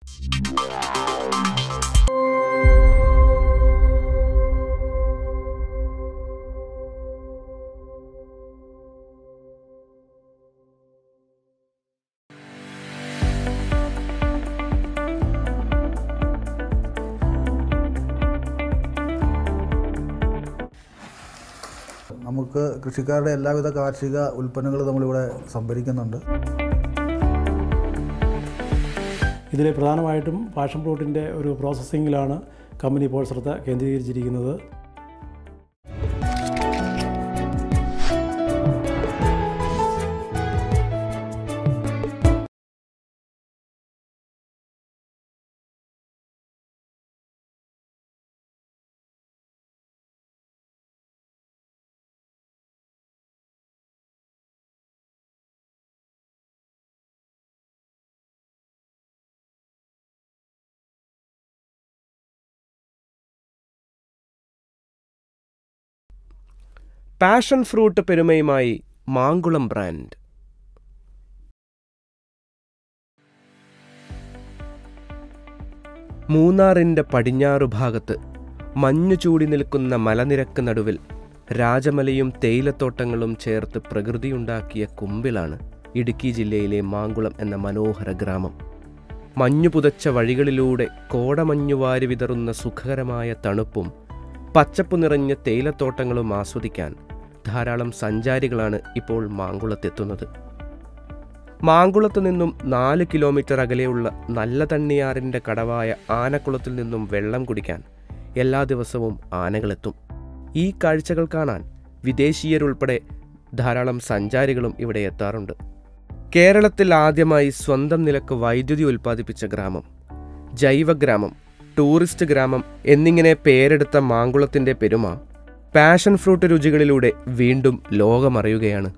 നമുക്ക് കൃഷിക്കാരുടെ എല്ലാവിധ കാർഷിക ഉൽപ്പന്നങ്ങളും നമ്മളിവിടെ സംഭരിക്കുന്നുണ്ട് ഇതിൽ പ്രധാനമായിട്ടും പാഷൻ ഫ്രൂട്ടിൻ്റെ ഒരു പ്രോസസ്സിങ്ങിലാണ് കമ്പനി ഇപ്പോൾ ശ്രദ്ധ കേന്ദ്രീകരിച്ചിരിക്കുന്നത് പാഷൻ ഫ്രൂട്ട് പെരുമയുമായി മാങ്കുളം ബ്രാൻഡ് മൂന്നാറിൻ്റെ പടിഞ്ഞാറു ഭാഗത്ത് മഞ്ഞു ചൂടി നിൽക്കുന്ന മലനിരക്ക് നടുവിൽ രാജമലയും തേയിലത്തോട്ടങ്ങളും ചേർത്ത് പ്രകൃതിയുണ്ടാക്കിയ കുമ്പിളാണ് ഇടുക്കി ജില്ലയിലെ മാങ്കുളം എന്ന മനോഹര ഗ്രാമം മഞ്ഞു പുതച്ച വഴികളിലൂടെ കോടമഞ്ഞു വാരി വിതറുന്ന സുഖകരമായ തണുപ്പും പച്ചപ്പ് നിറഞ്ഞ തേയിലത്തോട്ടങ്ങളും ആസ്വദിക്കാൻ ധാരാളം സഞ്ചാരികളാണ് ഇപ്പോൾ മാങ്കുളത്തെത്തുന്നത് മാങ്കുളത്ത് നിന്നും നാല് കിലോമീറ്റർ അകലെയുള്ള നല്ല തണ്ണിയാറിൻ്റെ കടവായ ആനക്കുളത്തിൽ നിന്നും വെള്ളം കുടിക്കാൻ എല്ലാ ദിവസവും ആനകളെത്തും ഈ കാഴ്ചകൾ കാണാൻ വിദേശീയരുൾപ്പെടെ ധാരാളം സഞ്ചാരികളും ഇവിടെ എത്താറുണ്ട് കേരളത്തിൽ ആദ്യമായി സ്വന്തം നിലക്ക് വൈദ്യുതി ഉൽപ്പാദിപ്പിച്ച ഗ്രാമം ജൈവഗ്രാമം ടൂറിസ്റ്റ് ഗ്രാമം എന്നിങ്ങനെ പേരെടുത്ത മാങ്കുളത്തിൻ്റെ പെരുമ പാഷൻ ഫ്രൂട്ട് രുചികളിലൂടെ വീണ്ടും ലോകമറിയുകയാണ്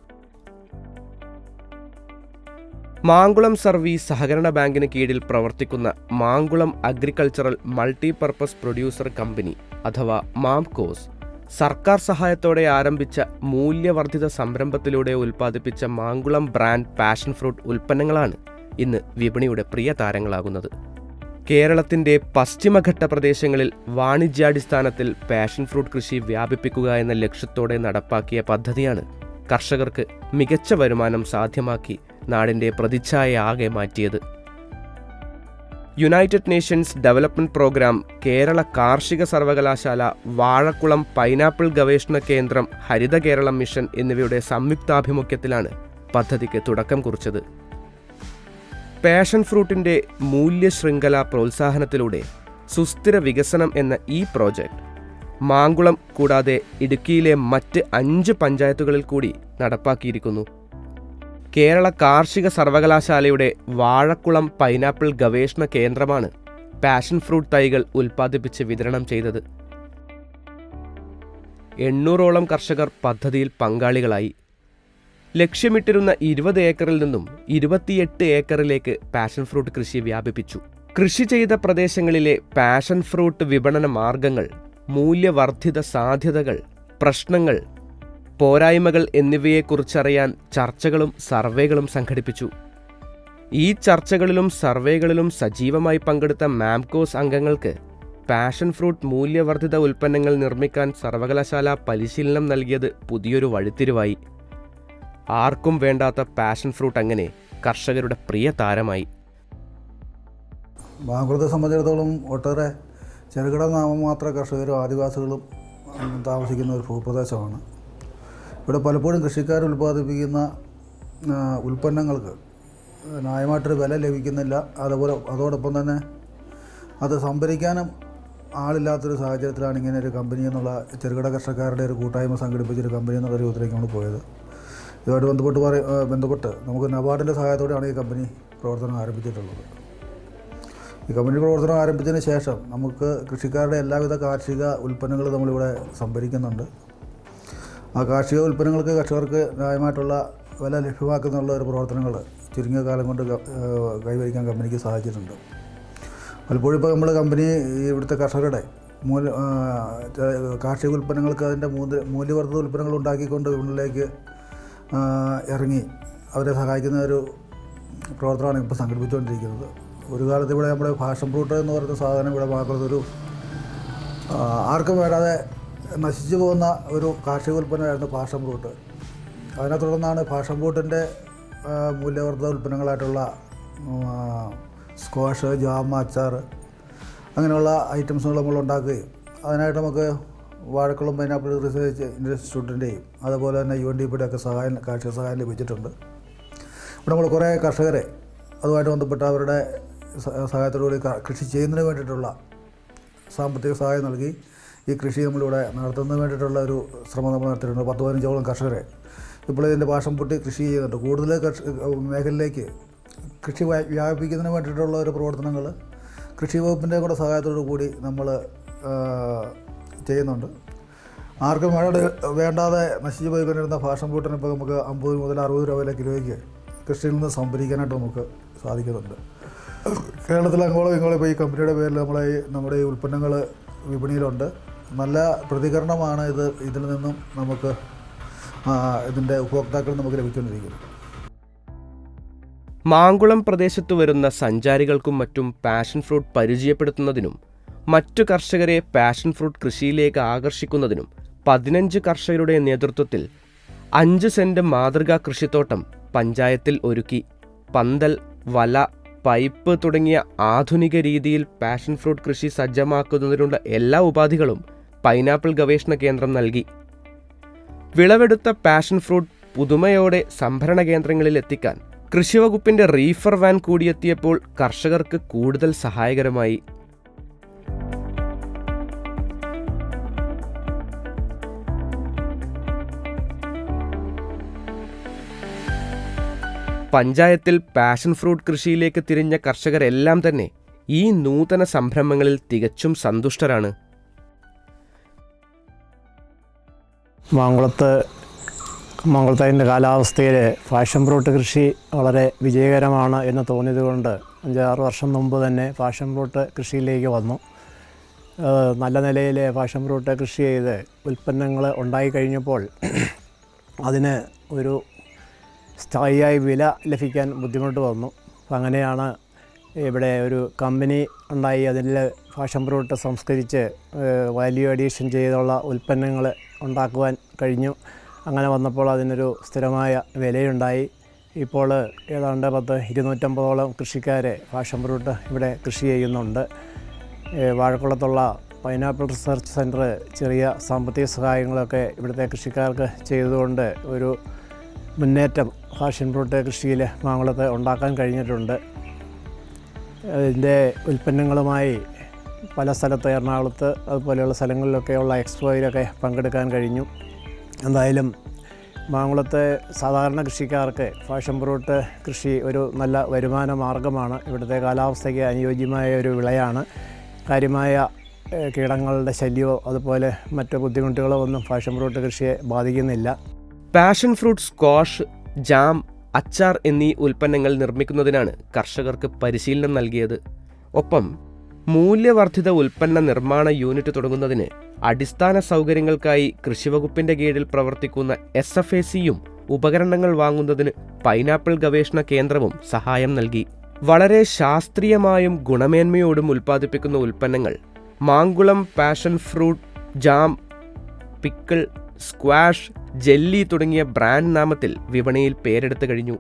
മാങ്കുളം സർവീസ് സഹകരണ ബാങ്കിന് കീഴിൽ പ്രവർത്തിക്കുന്ന Mankulam agricultural multipurpose producer company അഥവാ മാംകോസ് സർക്കാർ സഹായത്തോടെ ആരംഭിച്ച മൂല്യവർദ്ധിത സംരംഭത്തിലൂടെ ഉൽപ്പാദിപ്പിച്ച മാങ്കുളം ബ്രാൻഡ് പാഷൻ ഫ്രൂട്ട് ഉൽപ്പന്നങ്ങളാണ് ഇന്ന് വിപണിയുടെ പ്രിയ താരങ്ങളാകുന്നത് കേരളത്തിന്റെ പശ്ചിമഘട്ട പ്രദേശങ്ങളിൽ വാണിജ്യാടിസ്ഥാനത്തിൽ പാഷൻ ഫ്രൂട്ട് കൃഷി വ്യാപിപ്പിക്കുക എന്ന ലക്ഷ്യത്തോടെ നടപ്പാക്കിയ പദ്ധതിയാണ് കർഷകർക്ക് മികച്ച വരുമാനം സാധ്യമാക്കി നാടിന്റെ പ്രതിച്ഛായ ആകെ മാറ്റിയത് United Nations development programme Kerala കാർഷിക സർവകലാശാല വാഴക്കുളം പൈനാപ്പിൾ ഗവേഷണ കേന്ദ്രം ഹരിത കേരളം മിഷൻ എന്നിവയുടെ സംയുക്താഭിമുഖ്യത്തിലാണ് പദ്ധതിക്ക് തുടക്കം കുറിച്ചത് പാഷൻ ഫ്രൂട്ടിന്റെ മൂല്യശൃംഖല പ്രോത്സാഹനത്തിലൂടെ സുസ്ഥിര വികസനം എന്ന ഈ പ്രോജക്റ്റ് മാങ്കുളം കൂടാതെ ഇടുക്കിയിലെ മറ്റ് അഞ്ച് പഞ്ചായത്തുകളിൽ കൂടി നടപ്പാക്കിയിരിക്കുന്നു കേരള കാർഷിക സർവകലാശാലയുടെ വാഴക്കുളം പൈനാപ്പിൾ ഗവേഷണ കേന്ദ്രമാണ് പാഷൻ ഫ്രൂട്ട് തൈകൾ ഉൽപ്പാദിപ്പിച്ച് വിതരണം ചെയ്തത് എണ്ണൂറോളം കർഷകർ പദ്ധതിയിൽ പങ്കാളികളായി ലക്ഷ്യമിട്ടിരുന്ന ഇരുപത് ഏക്കറിൽ നിന്നും ഇരുപത്തിയെട്ട് ഏക്കറിലേക്ക് പാഷൻ ഫ്രൂട്ട് കൃഷി വ്യാപിപ്പിച്ചു കൃഷി ചെയ്ത പ്രദേശങ്ങളിലെ പാഷൻ ഫ്രൂട്ട് വിപണന മാർഗങ്ങൾ മൂല്യവർദ്ധിത സാധ്യതകൾ പ്രശ്നങ്ങൾ പോരായ്മകൾ എന്നിവയെക്കുറിച്ചറിയാൻ ചർച്ചകളും സർവേകളും സംഘടിപ്പിച്ചു ഈ ചർച്ചകളിലും സർവേകളിലും സജീവമായി പങ്കെടുത്ത മാംകോസ് അംഗങ്ങൾക്ക് പാഷൻ ഫ്രൂട്ട് മൂല്യവർദ്ധിത ഉൽപ്പന്നങ്ങൾ നിർമ്മിക്കാൻ സർവകലാശാല പരിശീലനം നൽകിയത് പുതിയൊരു വഴിത്തിരിവായി ആർക്കും വേണ്ടാത്ത പാഷൻ ഫ്രൂട്ട് അങ്ങനെ കർഷകരുടെ പ്രിയ താരമായി ബാങ്കുളത്തെ സംബന്ധിച്ചിടത്തോളം ഒട്ടേറെ ചെറുകിട നാമമാത്ര കർഷകരും ആദിവാസികളും ഉം, താമസിക്കുന്ന ഒരു ഭൂപ്രദേശമാണ് ഇവിടെ പലപ്പോഴും കൃഷിക്കാർ ഉൽപ്പാദിപ്പിക്കുന്ന ആ, ഉൽപ്പന്നങ്ങൾക്ക് ന്യായമായിട്ടൊരു വില ലഭിക്കുന്നില്ല അതുപോലെ അതോടൊപ്പം തന്നെ അത് സംഭരിക്കാനും ആളില്ലാത്തൊരു സാഹചര്യത്തിലാണ് ഇങ്ങനെ ഒരു കമ്പനി എന്നുള്ള ചെറുകിട കർഷകരുടെ ഒരു കൂട്ടായ്മ സംഘടിപ്പിച്ചൊരു കമ്പനി എന്നുള്ള രൂപത്തിലേക്ക് നമ്മൾ പോയത് ഇതുമായിട്ട് ബന്ധപ്പെട്ട് പറ ആ, ബന്ധപ്പെട്ട് നമുക്ക് നബാർഡിൻ്റെ സഹായത്തോടെയാണ് ഈ കമ്പനി പ്രവർത്തനം ആരംഭിച്ചിട്ടുള്ളത് ഈ കമ്പനി പ്രവർത്തനം ആരംഭിച്ചതിന് ശേഷം നമുക്ക് കൃഷിക്കാരുടെ എല്ലാവിധ കാർഷിക ഉൽപ്പന്നങ്ങളും നമ്മളിവിടെ സംഭരിക്കുന്നുണ്ട് ആ കാർഷിക ഉൽപ്പന്നങ്ങൾക്ക് കർഷകർക്ക് ന്യായമായിട്ടുള്ള വില ലഭ്യമാക്കുന്നുള്ള ഒരു പ്രവർത്തനങ്ങൾ ചുരുങ്ങിയ കാലം കൊണ്ട് ക- ഏഹ് കൈവരിക്കാൻ കമ്പനിക്ക് സാധിച്ചിട്ടുണ്ട് പലപ്പോഴും ഇപ്പോൾ നമ്മൾ കമ്പനി ഈ ഇവിടുത്തെ കർഷകരുടെ മൂല്യ ആ, ചെ- കാർഷിക ഉൽപ്പന്നങ്ങൾക്ക് അതിൻ്റെ മൂല്യ മൂല്യവർദ്ധിത ഉൽപ്പന്നങ്ങൾ ഉണ്ടാക്കിക്കൊണ്ട് വിപണിയിലേക്ക് ആ, ഇറങ്ങി അവരെ സഹായിക്കുന്ന ഒരു പ്രവർത്തനമാണ് ഇപ്പോൾ സംഘടിപ്പിച്ചുകൊണ്ടിരിക്കുന്നത് ഒരു കാലത്ത് ഇവിടെ നമ്മുടെ ഫാഷൻ ഫ്രൂട്ട് എന്ന് പറയുന്ന സാധനം ഇവിടെ മാക്കളത്തൊരു ആ, ആർക്കും വേണ്ടാതെ നശിച്ചു പോകുന്ന ഒരു കാർഷിക ഉൽപ്പന്നമായിരുന്നു ഫാഷൻ ഫ്രൂട്ട് അതിനെ തുടർന്നാണ് ഫാഷൻ ഫ്രൂട്ടിൻ്റെ ആ, മൂല്യവർദ്ധിത ഉൽപ്പന്നങ്ങളായിട്ടുള്ള ആ, സ്ക്വാഷ് ജാം അച്ചാർ അങ്ങനെയുള്ള ഐറ്റംസുകൾ നമ്മൾ ഉണ്ടാക്കുകയും അതിനായിട്ട് നമുക്ക് വാഴക്കുളം പൈനാപ്പിൾ റിസർച്ച് ഇൻസ്റ്റിറ്റ്യൂട്ടിൻ്റെയും അതുപോലെ തന്നെ യു എൻ ഡി പിയുടെ ഒക്കെ സഹായം കാർഷിക സഹായം ലഭിച്ചിട്ടുണ്ട് ഇവിടെ നമ്മൾ കുറേ കർഷകരെ അതുമായിട്ട് ബന്ധപ്പെട്ട് അവരുടെ സ- സഹായത്തോടുകൂടി ക- കൃഷി ചെയ്യുന്നതിന് വേണ്ടിയിട്ടുള്ള സാമ്പത്തിക സഹായം നൽകി ഈ കൃഷി നമ്മളിവിടെ നടത്തുന്നതിന് വേണ്ടിയിട്ടുള്ള ഒരു ശ്രമം നമ്മൾ നടത്തിയിട്ടുണ്ട് പത്ത് പതിനഞ്ചോളം കർഷകരെ ഇപ്പോൾ ഇതിൻ്റെ പാഷം പൊട്ടി കൃഷി ചെയ്യുന്നുണ്ട് കൂടുതൽ കർഷ മേഖലയിലേക്ക് കൃഷി വ്യാ- വ്യാപിപ്പിക്കുന്നതിന് വേണ്ടിയിട്ടുള്ള ഒരു പ്രവർത്തനങ്ങൾ കൃഷി വകുപ്പിൻ്റെ കൂടെ സഹായത്തോടു കൂടി നമ്മൾ ആ, ചെയ്യുന്നുണ്ട് ആർക്കും വേണ്ട വേണ്ടാതെ നശിച്ചു പോയിക്കൊണ്ടിരുന്ന ഫാഷൻ ഫ്രൂട്ടിന് ഇപ്പോൾ നമുക്ക് അമ്പത് മുതൽ അറുപത് രൂപ വരെ കിലോയ്ക്ക് കൃഷിയിൽ നിന്ന് സംഭരിക്കാനായിട്ട് നമുക്ക് സാധിക്കുന്നുണ്ട് കേരളത്തിൽ അങ്ങോളം ഇങ്ങോളം ഇപ്പോൾ ഈ കമ്പനിയുടെ പേരിൽ നമ്മളെ ഈ നമ്മുടെ ഈ ഉൽപ്പന്നങ്ങൾ വിപണിയിലുണ്ട് നല്ല പ്രതികരണമാണ് ഇത് ഇതിൽ നിന്നും നമുക്ക് ആ, ഇതിൻ്റെ ഉപഭോക്താക്കൾ നമുക്ക് ലഭിച്ചുകൊണ്ടിരിക്കുന്നത് മാങ്കുളം പ്രദേശത്തു വരുന്ന സഞ്ചാരികൾക്കും മറ്റും പാഷൻ ഫ്രൂട്ട് പരിചയപ്പെടുത്തുന്നതിനും മറ്റു കർഷകരെ പാഷൻ ഫ്രൂട്ട് കൃഷിയിലേക്ക് ആകർഷിക്കുന്നതിനും പതിനഞ്ച് കർഷകരുടെ നേതൃത്വത്തിൽ അഞ്ച് സെന്റ് മാതൃകാ കൃഷിത്തോട്ടം പഞ്ചായത്തിൽ ഒരുക്കി പന്തൽ വല പൈപ്പ് തുടങ്ങിയ ആധുനിക രീതിയിൽ പാഷൻ ഫ്രൂട്ട് കൃഷി സജ്ജമാക്കുന്നതിനുള്ള എല്ലാ ഉപാധികളും പൈനാപ്പിൾ ഗവേഷണ കേന്ദ്രം നൽകി വിളവെടുത്ത പാഷൻ ഫ്രൂട്ട് പുതുമയോടെ സംഭരണ കേന്ദ്രങ്ങളിൽ എത്തിക്കാൻ കൃഷിവകുപ്പിന്റെ റീഫർ വാൻ കൂടിയെത്തിയപ്പോൾ കർഷകർക്ക് കൂടുതൽ സഹായകരമായി പഞ്ചായത്തിൽ പാഷൻ ഫ്രൂട്ട് കൃഷിയിലേക്ക് തിരിഞ്ഞ കർഷകരെല്ലാം തന്നെ ഈ നൂതന സംരംഭങ്ങളിൽ തികച്ചും സന്തുഷ്ടരാണ് മാങ്കുളത്ത് മാങ്കുളത്തതിൻ്റെ കാലാവസ്ഥയിൽ ഫാഷൻ ഫ്രൂട്ട് കൃഷി വളരെ വിജയകരമാണ് എന്ന് തോന്നിയതുകൊണ്ട് അഞ്ചാറ് വർഷം മുമ്പ് തന്നെ ഫാഷൻ ഫ്രൂട്ട് കൃഷിയിലേക്ക് വന്നു ഏഹ് നല്ല നിലയിൽ ഫാഷൻ ഫ്രൂട്ട് കൃഷി ചെയ്ത് ഉൽപ്പന്നങ്ങൾ ഉണ്ടായി കഴിഞ്ഞപ്പോൾ അതിന് ഒരു സ്ഥായിയായി വില ലഭിക്കാൻ ബുദ്ധിമുട്ട് വന്നു അപ്പം അങ്ങനെയാണ് ഇവിടെ ഒരു കമ്പനി ഉണ്ടായി അതിൽ ഫാഷൻ ഫ്രൂട്ട് സംസ്കരിച്ച് വാല്യൂ അഡീഷൻ ചെയ്തുള്ള ഉൽപ്പന്നങ്ങൾ ഉണ്ടാക്കുവാൻ കഴിഞ്ഞു അങ്ങനെ വന്നപ്പോൾ അതിനൊരു സ്ഥിരമായ വിലയുണ്ടായി ഇപ്പോൾ ഏതാണ്ട് പത്ത് ഇരുന്നൂറ്റമ്പതോളം കൃഷിക്കാരെ ഫാഷൻ ഫ്രൂട്ട് ഇവിടെ കൃഷി ചെയ്യുന്നുണ്ട് ഏഹ് വാഴക്കുളത്തുള്ള പൈനാപ്പിൾ റിസർച്ച് സെൻറ്റർ ചെറിയ സാമ്പത്തിക സഹായങ്ങളൊക്കെ ഇവിടുത്തെ കൃഷിക്കാർക്ക് ചെയ്തുകൊണ്ട് ഒരു മുന്നേറ്റം ഫാഷൻ ഫ്രൂട്ട് കൃഷിയിൽ മാങ്കുളത്ത് ഉണ്ടാക്കാൻ കഴിഞ്ഞിട്ടുണ്ട് ഇതിൻ്റെ ഉൽപ്പന്നങ്ങളുമായി പല സ്ഥലത്ത് എറണാകുളത്ത് അതുപോലെയുള്ള സ്ഥലങ്ങളിലൊക്കെയുള്ള എക്സ്പോയിലൊക്കെ പങ്കെടുക്കാൻ കഴിഞ്ഞു എന്തായാലും മാങ്കുളത്തെ സാധാരണ കൃഷിക്കാർക്ക് ഫാഷൻ ഫ്രൂട്ട് കൃഷി ഒരു നല്ല വരുമാന മാർഗമാണ് ഇവിടുത്തെ കാലാവസ്ഥയ്ക്ക് അനുയോജ്യമായ ഒരു വിളയാണ് കാര്യമായ ഏഹ്, കീടങ്ങളുടെ ശല്യമോ അതുപോലെ മറ്റ് ബുദ്ധിമുട്ടുകളോ ഒന്നും ഫാഷൻ ഫ്രൂട്ട് കൃഷിയെ ബാധിക്കുന്നില്ല പാഷൻ ഫ്രൂട്ട് സ്ക്വാഷ് ജാം അച്ചാർ എന്നീ ഉൽപ്പന്നങ്ങൾ നിർമ്മിക്കുന്നതിനാണ് കർഷകർക്ക് പരിശീലനം നൽകിയത് ഒപ്പം മൂല്യവർദ്ധിത ഉൽപ്പന്ന നിർമ്മാണ യൂണിറ്റ് തുടങ്ങുന്നതിന് അടിസ്ഥാന സൗകര്യങ്ങൾക്കായി കൃഷിവകുപ്പിന്റെ കീഴിൽ പ്രവർത്തിക്കുന്ന എസ് എഫ് എ സിയും ഉപകരണങ്ങൾ വാങ്ങുന്നതിന് പൈനാപ്പിൾ ഗവേഷണ കേന്ദ്രവും സഹായം നൽകി വളരെ ശാസ്ത്രീയമായും ഗുണമേന്മയോടും ഉൽപ്പാദിപ്പിക്കുന്ന ഉൽപ്പന്നങ്ങൾ Mankulam passion fruit jam pickle squash jelly തുടങ്ങിയ ബ്രാൻഡ് നാമത്തിൽ വിപണിയിൽ പേരെടുത്തു കഴിഞ്ഞു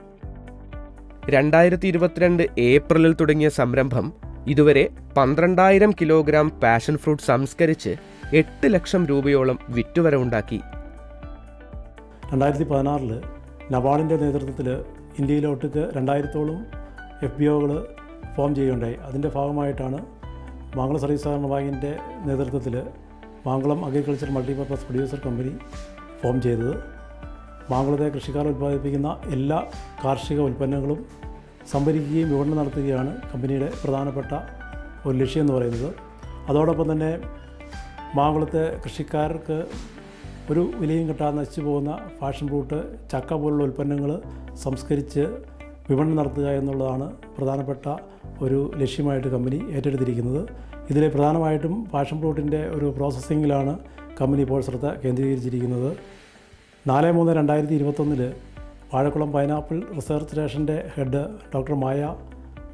രണ്ടായിരത്തി ഇരുപത്തിരണ്ട് ഏപ്രിലിൽ തുടങ്ങിയ സംരംഭം ഇതുവരെ പന്ത്രണ്ടായിരം കിലോഗ്രാം പാഷൻ ഫ്രൂട്ട് സംസ്കരിച്ച് എട്ട് ലക്ഷം രൂപയോളം വിറ്റുവരവുണ്ടാക്കി രണ്ടായിരത്തി പതിനാറിൽ നബാളിൻ്റെ നേതൃത്വത്തിൽ ഇന്ത്യയിലോട്ടേക്ക് രണ്ടായിരത്തോളം എഫ് ബി ഒകൾ ഫോം ചെയ്യുകയുണ്ടായി അതിൻ്റെ ഭാഗമായിട്ടാണ് മാങ്കുളം സർവീസ് സഹകരണ ബാങ്കിൻ്റെ നേതൃത്വത്തിൽ Mankulam agriculture multipurpose producer company form ചെയ്തത് മാങ്കുളത്തെ കൃഷിക്കാർ ഉൽപ്പാദിപ്പിക്കുന്ന എല്ലാ കാർഷിക ഉൽപ്പന്നങ്ങളും സംഭരിക്കുകയും വിപണനം നടത്തുകയാണ് കമ്പനിയുടെ പ്രധാനപ്പെട്ട ഒരു ലക്ഷ്യം എന്ന് പറയുന്നത് അതോടൊപ്പം തന്നെ മാങ്കുളത്തെ കൃഷിക്കാർക്ക് ഒരു വിലയും കിട്ടാതെ നശിച്ചു പോകുന്ന ഫാഷൻ ഫ്രൂട്ട് ചക്ക പോലുള്ള ഉൽപ്പന്നങ്ങൾ സംസ്കരിച്ച് വിപണനം നടത്തുക എന്നുള്ളതാണ് പ്രധാനപ്പെട്ട ഒരു ലക്ഷ്യമായിട്ട് കമ്പനി ഏറ്റെടുത്തിരിക്കുന്നത് ഇതിൽ പ്രധാനമായിട്ടും ഫാഷൻ ഫ്രൂട്ടിൻ്റെ ഒരു പ്രോസസ്സിങ്ങിലാണ് കമ്പനി ഇപ്പോൾ ശ്രദ്ധ കേന്ദ്രീകരിച്ചിരിക്കുന്നത് നാല് മൂന്ന് രണ്ടായിരത്തി ഇരുപത്തൊന്നിൽ വാഴക്കുളം പൈനാപ്പിൾ റിസർച്ച് സ്റ്റേഷൻ്റെ ഹെഡ് ഡോക്ടർ മായ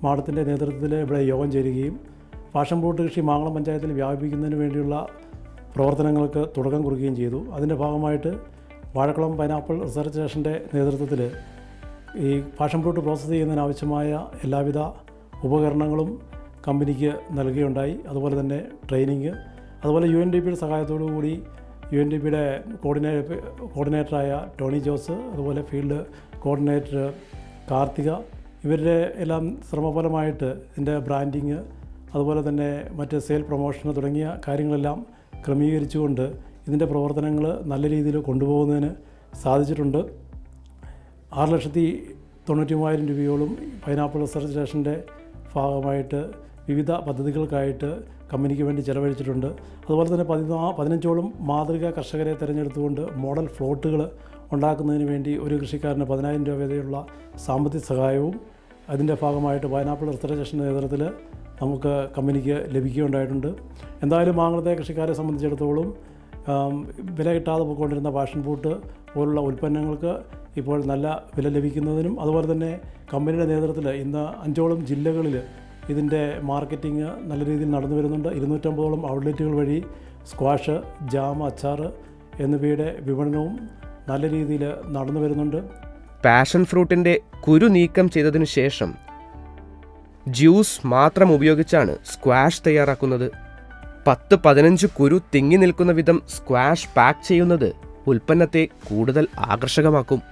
മാഡത്തിൻ്റെ നേതൃത്വത്തിൽ ഇവിടെ യോഗം ചേരുകയും പാഷൻ ഫ്രൂട്ട് കൃഷി മാങ്ങളം പഞ്ചായത്തിൽ വ്യാപിപ്പിക്കുന്നതിന് വേണ്ടിയുള്ള പ്രവർത്തനങ്ങൾക്ക് തുടക്കം കുറിക്കുകയും ചെയ്തു അതിൻ്റെ ഭാഗമായിട്ട് വാഴക്കുളം പൈനാപ്പിൾ റിസർച്ച് സ്റ്റേഷൻ്റെ നേതൃത്വത്തിൽ ഈ പാഷൻ ഫ്രൂട്ട് പ്രോസസ്സ് ചെയ്യുന്നതിനാവശ്യമായ എല്ലാവിധ ഉപകരണങ്ങളും കമ്പനിക്ക് നൽകുകയുണ്ടായി അതുപോലെ തന്നെ ട്രെയിനിങ് അതുപോലെ യു എൻ ഡി പിയുടെ സഹായത്തോടു കൂടി യു എൻ ഡി പിയുടെ കോർഡിനേ കോർഡിനേറ്ററായ ടോണി ജോസ് അതുപോലെ ഫീൽഡ് കോർഡിനേറ്റർ കാർത്തിക ഇവരുടെ എല്ലാം ശ്രമഫലമായിട്ട് ഇതിൻ്റെ ബ്രാൻഡിങ് അതുപോലെ തന്നെ മറ്റ് സെയിൽ പ്രൊമോഷൻ തുടങ്ങിയ കാര്യങ്ങളെല്ലാം ക്രമീകരിച്ചുകൊണ്ട് ഇതിൻ്റെ പ്രവർത്തനങ്ങൾ നല്ല രീതിയിൽ കൊണ്ടുപോകുന്നതിന് സാധിച്ചിട്ടുണ്ട് ആറ് ലക്ഷത്തി തൊണ്ണൂറ്റി മൂവായിരം രൂപയോളം പൈനാപ്പിൾ റിസർച്ച് സ്റ്റേഷൻ്റെ ഭാഗമായിട്ട് വിവിധ പദ്ധതികൾക്കായിട്ട് കമ്പനിക്ക് വേണ്ടി ചെലവഴിച്ചിട്ടുണ്ട് അതുപോലെ തന്നെ പതിനാ പതിനഞ്ചോളം മാതൃകാ കർഷകരെ തിരഞ്ഞെടുത്തുകൊണ്ട് മോഡൽ ഫ്ലോട്ടുകൾ ഉണ്ടാക്കുന്നതിന് വേണ്ടി ഒരു കൃഷിക്കാരന് പതിനായിരം രൂപ വരെയുള്ള സാമ്പത്തിക സഹായവും അതിൻ്റെ ഭാഗമായിട്ട് പൈനാപ്പിൾ റിസർച്ച് സ്റ്റേഷൻ്റെ നേതൃത്വത്തിൽ നമുക്ക് കമ്പനിക്ക് ലഭിക്കുകയുണ്ടായിട്ടുണ്ട് എന്തായാലും മാങ്ങളത്തെ കൃഷിക്കാരെ സംബന്ധിച്ചിടത്തോളം ആം, വില കിട്ടാതെ പോയിക്കൊണ്ടിരുന്ന പാഷൻ ഫ്രൂട്ട് പോലുള്ള ഉൽപ്പന്നങ്ങൾക്ക് ഇപ്പോൾ നല്ല വില ലഭിക്കുന്നതിനും അതുപോലെ തന്നെ കമ്പനിയുടെ നേതൃത്വത്തിൽ ഇന്ന് അഞ്ചോളം ജില്ലകളിൽ ഇതിൻ്റെ മാർക്കറ്റിംഗ് നല്ല രീതിയിൽ നടന്നു വരുന്നുണ്ട് ഇരുന്നൂറ്റമ്പതോളം ഔട്ട്ലെറ്റുകൾ വഴി സ്ക്വാഷ് ജാം അച്ചാർ എന്നിവയുടെ വിപണനവും നല്ല രീതിയിൽ നടന്നു വരുന്നുണ്ട് പാഷൻ ഫ്രൂട്ടിൻ്റെ കുരു നീക്കം ചെയ്തതിനു ശേഷം ജ്യൂസ് മാത്രം ഉപയോഗിച്ചാണ് സ്ക്വാഷ് തയ്യാറാക്കുന്നത് പത്ത് പതിനഞ്ച് കുരു തിങ്ങി നിൽക്കുന്ന വിധം സ്ക്വാഷ് പാക്ക് ചെയ്യുന്നത് ഉൽപ്പന്നത്തെ കൂടുതൽ ആകർഷകമാക്കും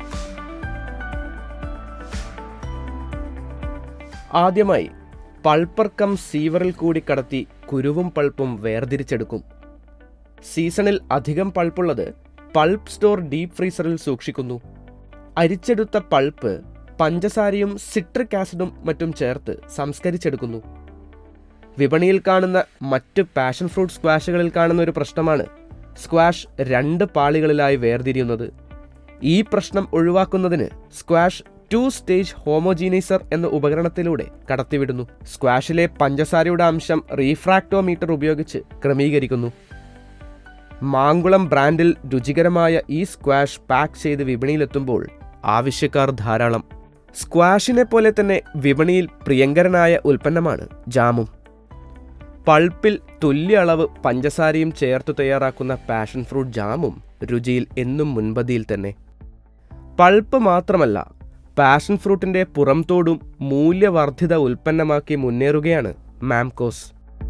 ആദ്യമായി പൾപ്പർ കം സീവറിൽ കൂടി കടത്തി കുരുവും പൾപ്പും വേർതിരിച്ചെടുക്കും സീസണിൽ അധികം പൾപ്പുള്ളത് പൾപ്പ് സ്റ്റോർ ഡീപ് ഫ്രീസറിൽ സൂക്ഷിക്കുന്നു അരിച്ചെടുത്ത പൾപ്പ് പഞ്ചസാരയും സിട്രിക് ആസിഡും മറ്റും ചേർത്ത് സംസ്കരിച്ചെടുക്കുന്നു വിപണിയിൽ കാണുന്ന മറ്റ് പാഷൻ ഫ്രൂട്ട് സ്ക്വാഷുകളിൽ കാണുന്ന ഒരു പ്രശ്നമാണ് സ്ക്വാഷ് രണ്ട് പാളികളിലായി വേർതിരിയുന്നത് ഈ പ്രശ്നം ഒഴിവാക്കുന്നതിന് സ്ക്വാഷ് ടു സ്റ്റേജ് ഹോമോജീനൈസർ എന്ന ഉപകരണത്തിലൂടെ കടത്തിവിടുന്നു സ്ക്വാഷിലെ പഞ്ചസാരയുടെ അംശം റീഫ്രാക്ടോമീറ്റർ ഉപയോഗിച്ച് ക്രമീകരിക്കുന്നു മാങ്കുളം ബ്രാൻഡിൽ രുചികരമായ ഈ സ്ക്വാഷ് പാക്ക് ചെയ്ത് വിപണിയിലെത്തുമ്പോൾ ആവശ്യക്കാർ ധാരാളം സ്ക്വാഷിനെ പോലെ തന്നെ വിപണിയിൽ പ്രിയങ്കരനായ ഉൽപ്പന്നമാണ് ജാമും പൾപ്പിൽ തുല്യ അളവ് പഞ്ചസാരയും ചേർത്ത് തയ്യാറാക്കുന്ന പാഷൻ ഫ്രൂട്ട് ജാമും രുചിയിൽ എന്നും മുൻപതിയിൽ തന്നെ പൾപ്പ് മാത്രമല്ല പാഷൻ ഫ്രൂട്ടിന്റെ പുറംതോടും മൂല്യവർദ്ധിത ഉൽപ്പന്നമാക്കി മുന്നേറുകയാണ് മാംകോസ്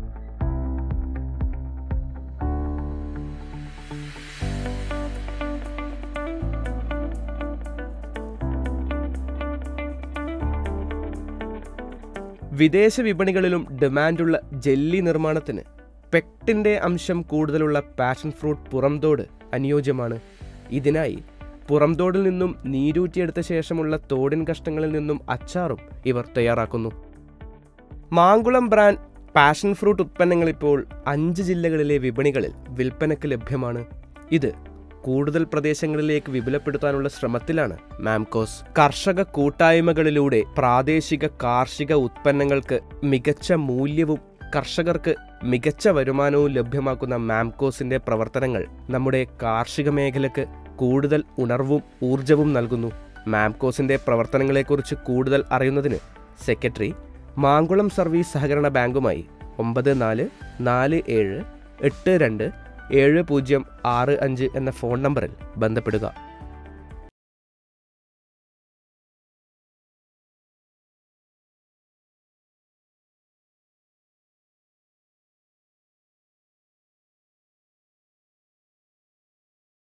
വിദേശ വിപണികളിലും ഡിമാൻഡുള്ള ജെല്ലി നിർമ്മാണത്തിന് പെക്ടിൻ്റെ അംശം കൂടുതലുള്ള പാഷൻ ഫ്രൂട്ട് പുറംതോട് അനുയോജ്യമാണ് ഇതിനായി പുറംതോടിൽ നിന്നും നീരൂറ്റിയെടുത്ത ശേഷമുള്ള തോടിൻ കഷ്ണങ്ങളിൽ നിന്നും അച്ചാറും ഇവർ തയ്യാറാക്കുന്നു മാങ്കുളം ബ്രാൻഡ് പാഷൻ ഫ്രൂട്ട് ഉത്പന്നങ്ങൾ ഇപ്പോൾ അഞ്ച് ജില്ലകളിലെ വിപണികളിൽ വിൽപ്പനയ്ക്ക് ലഭ്യമാണ് ഇത് കൂടുതൽ പ്രദേശങ്ങളിലേക്ക് വിപുലപ്പെടുത്താനുള്ള ശ്രമത്തിലാണ് മാംകോസ് കർഷക കൂട്ടായ്മകളിലൂടെ പ്രാദേശിക കാർഷിക ഉത്പന്നങ്ങൾക്ക് മികച്ച മൂല്യവും കർഷകർക്ക് മികച്ച വരുമാനവും ലഭ്യമാക്കുന്ന മാംകോസിന്റെ പ്രവർത്തനങ്ങൾ നമ്മുടെ കാർഷിക മേഖലയ്ക്ക് കൂടുതൽ ഉണർവും ഊർജവും നൽകുന്നു മാംകോസിന്റെ പ്രവർത്തനങ്ങളെക്കുറിച്ച് കൂടുതൽ അറിയുന്നതിന് സെക്രട്ടറി മാങ്കുളം സർവീസ് സഹകരണ ബാങ്കുമായി ഒമ്പത് നാല് നാല് ഏഴ് എട്ട് രണ്ട് ഏഴ് പൂജ്യം ആറ് അഞ്ച് എന്ന ഫോൺ നമ്പറിൽ ബന്ധപ്പെടുക